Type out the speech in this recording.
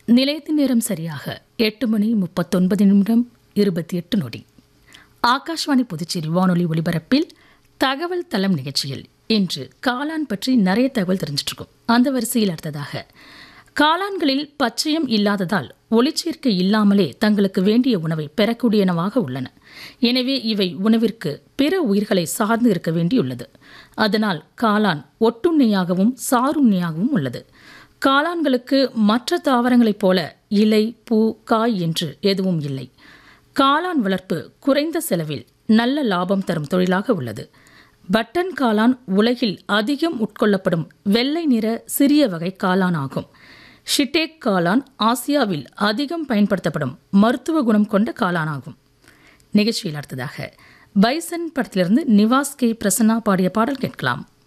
நிலையத்தின் நேரம் சரியாக எட்டு மணி முப்பத்தொன்பது நிமிடம் இருபத்தி எட்டு நொடி ஆகாஷ்வாணி புதுச்சேரி வானொலி ஒலிபரப்பில் தகவல் தளம் நிகழ்ச்சியில் இன்று காளான் பற்றி நிறைய தகவல் தெரிஞ்சிட்டு இருக்கோம் அந்த வரிசையில் அடுத்ததாக காளான்களில் பச்சையம் இல்லாததால் ஒளிச்சேர்க்கை இல்லாமலே தங்களுக்கு வேண்டிய உணவை பெறக்கூடியனவாக உள்ளன எனவே இவை உணவிற்கு பிற உயிர்களை சார்ந்து இருக்க வேண்டியுள்ளது அதனால் காளான் ஒட்டுண்ணியாகவும் சாருண்ணியாகவும் உள்ளது காளான்களுக்கு மற்ற தாவரங்களைப் போல இலை பூ காய் என்று எதுவும் இல்லை காளான் வளர்ப்பு குறைந்த செலவில் நல்ல லாபம் தரும் தொழிலாக உள்ளது பட்டன் காளான் உலகில் அதிகம் உட்கொள்ளப்படும் வெள்ளை நிற சிறிய வகை காளான் ஆகும் ஷிட்டேக் காளான் ஆசியாவில் அதிகம் பயன்படுத்தப்படும் மருத்துவ குணம் கொண்ட காளான் ஆகும் நிகழ்ச்சியில் அடுத்ததாக பைசன் படத்திலிருந்து நிவாஸ் கே பிரசன்னா பாடிய பாடல் கேட்கலாம்